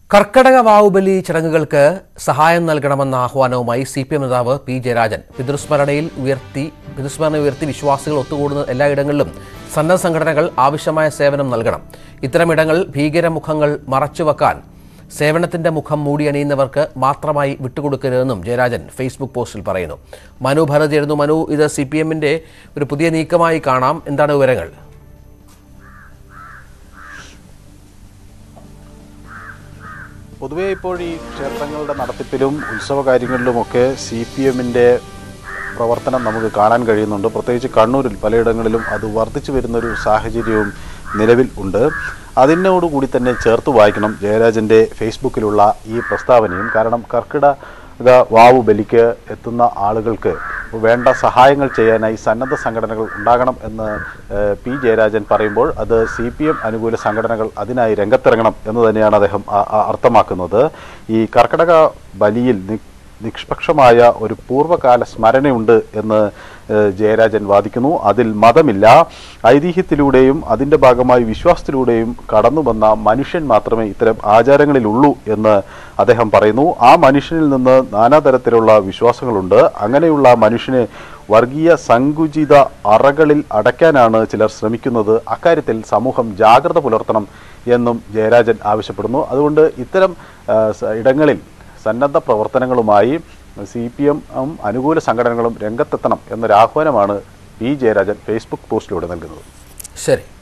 കർക്കടക വാവുബലി ചടങ്ങുകൾക്ക് സഹായം നൽകണമെന്ന ആഹ്വാനവുമായി സി പി എം നേതാവ് പി ജയരാജൻ പിതൃസ്മരണയിൽ ഉയർത്തി പിതൃസ്മരണ ഉയർത്തി വിശ്വാസികൾ ഒത്തുകൂടുന്ന എല്ലായിടങ്ങളിലും സന്നദ്ധ സംഘടനകൾ ആവശ്യമായ സേവനം നൽകണം ഇത്തരമിടങ്ങൾ ഭീകരമുഖങ്ങൾ മറച്ചുവെക്കാൻ സേവനത്തിന്റെ മുഖം മൂടിയണിയുന്നവർക്ക് മാത്രമായി വിട്ടുകൊടുക്കരുതെന്നും ജയരാജൻ ഫേസ്ബുക്ക് പോസ്റ്റിൽ പറയുന്നു മനു ഭരത് എഴുതുന്നു മനു ഇത് സി പി എമ്മിന്റെ ഒരു പുതിയ നീക്കമായി കാണാം എന്താണ് വിവരങ്ങൾ പൊതുവെ ഇപ്പോൾ ഈ ക്ഷേത്രങ്ങളുടെ നടത്തിപ്പിലും ഉത്സവ കാര്യങ്ങളിലുമൊക്കെ സി പി എമ്മിൻ്റെ പ്രവർത്തനം നമുക്ക് കാണാൻ കഴിയുന്നുണ്ട് പ്രത്യേകിച്ച് കണ്ണൂരിൽ പലയിടങ്ങളിലും അത് വർദ്ധിച്ചു വരുന്നൊരു സാഹചര്യവും നിലവിൽ ഉണ്ട് അതിനോടുകൂടി തന്നെ ചേർത്ത് വായിക്കണം ജയരാജൻ്റെ ഫേസ്ബുക്കിലുള്ള ഈ പ്രസ്താവനയും കാരണം കർക്കിടക വാവു ബലിക്ക് എത്തുന്ന ആളുകൾക്ക് വേണ്ട സഹായങ്ങൾ ചെയ്യാനായി സന്നദ്ധ സംഘടനകൾ ഉണ്ടാകണം എന്ന് ഏഹ്, പി ജയരാജൻ പറയുമ്പോൾ അത് സി പി എം അനുകൂല സംഘടനകൾ അതിനായി രംഗത്തിറങ്ങണം എന്ന് തന്നെയാണ് അദ്ദേഹം ആ- ആ അർത്ഥമാക്കുന്നത് ഈ കർക്കിടക ബലിയിൽ നി- നിഷ്പക്ഷമായ ഒരു പൂർവ്വകാല സ്മരണയുണ്ട് എന്ന് ഏഹ്, ജയരാജൻ വാദിക്കുന്നു അതിൽ മതമില്ല ഐതിഹ്യത്തിലൂടെയും അതിൻ്റെ ഭാഗമായി വിശ്വാസത്തിലൂടെയും കടന്നു വന്ന മനുഷ്യൻ മാത്രമേ ഇത്തരം ആചാരങ്ങളിലുള്ളൂ എന്ന് അദ്ദേഹം പറയുന്നു ആ മനുഷ്യനിൽ നിന്ന് നാനാതരത്തിലുള്ള വിശ്വാസങ്ങളുണ്ട് അങ്ങനെയുള്ള മനുഷ്യനെ വർഗീയ സങ്കുചിത അറകളിൽ അടയ്ക്കാനാണ് ചിലർ ശ്രമിക്കുന്നത് അക്കാര്യത്തിൽ സമൂഹം ജാഗ്രത പുലർത്തണം എന്നും ജയരാജൻ ആവശ്യപ്പെടുന്നു അതുകൊണ്ട് ഇത്തരം ആ, സ- ഇടങ്ങളിൽ സന്നദ്ധ പ്രവർത്തനങ്ങളുമായി സി പി എം അനുകൂല സംഘടനകളും രംഗത്തെത്തണം എന്നൊരാഹ്വാനമാണ് പി ജയരാജൻ ഫേസ്ബുക്ക് പോസ്റ്റിലൂടെ നൽകുന്നത് ശരി